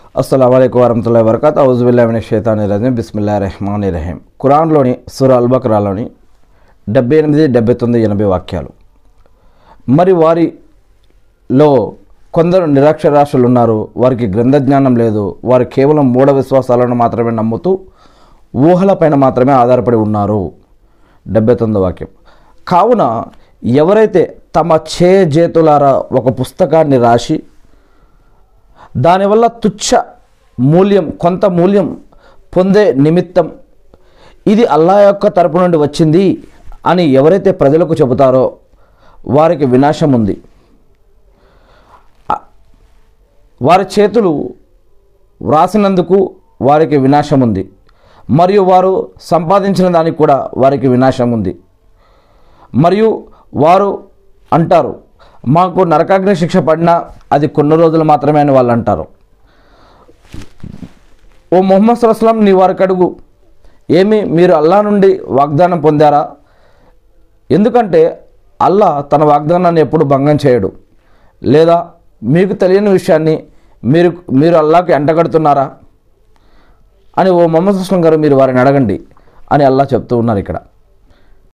అస్సలం అయికు వరహతుల్లా వరకత్ ఔజుబుల్లామిన షైతాని రజీం బిస్మిల్లా రెహమాన్ రహీం ఖురాన్లోని సుర అల్బక్రాలోని డెబ్బై ఎనిమిది డెబ్బై తొమ్మిది ఎనభై వాక్యాలు మరి వారిలో కొందరు నిరక్షరాస్యులు ఉన్నారు వారికి గ్రంథ జ్ఞానం లేదు వారు కేవలం మూఢ విశ్వాసాలను మాత్రమే నమ్ముతూ ఊహలపైన మాత్రమే ఆధారపడి ఉన్నారు డెబ్బై తొమ్మిది వాక్యం కావున ఎవరైతే తమ చే చేతులారా ఒక పుస్తకాన్ని రాసి దానివల్ల తుచ్చ మూల్యం కొంత మూల్యం పొందే నిమిత్తం ఇది అల్లా యొక్క తరపు నుండి వచ్చింది అని ఎవరైతే ప్రజలకు చెబుతారో వారికి వినాశం ఉంది ఆ- వారి చేతులు వ్రాసినందుకు వారికి వినాశం ఉంది మరియు వారు సంపాదించిన దానికి కూడా వారికి వినాశం ఉంది మరియు వారు అంటారు మాకు నరకాగ్ని శిక్ష పడినా అది కొన్ని రోజులు మాత్రమే అని వాళ్ళు అంటారు ఓ మొహమ్మద్ సల్లాం నీ వారికి అడుగు ఏమి మీరు అల్లా నుండి వాగ్దానం పొందారా ఎందుకంటే అల్లా తన వాగ్దానాన్ని ఎప్పుడు భంగం చేయడు లేదా మీకు తెలియని విషయాన్ని మీరు మీరు అల్లాకి ఎంటగడుతున్నారా అని ఓ మొహమ్మద్ సుస్లం గారు మీరు వారిని అడగండి అని అల్లా చెప్తూ ఉన్నారు ఇక్కడ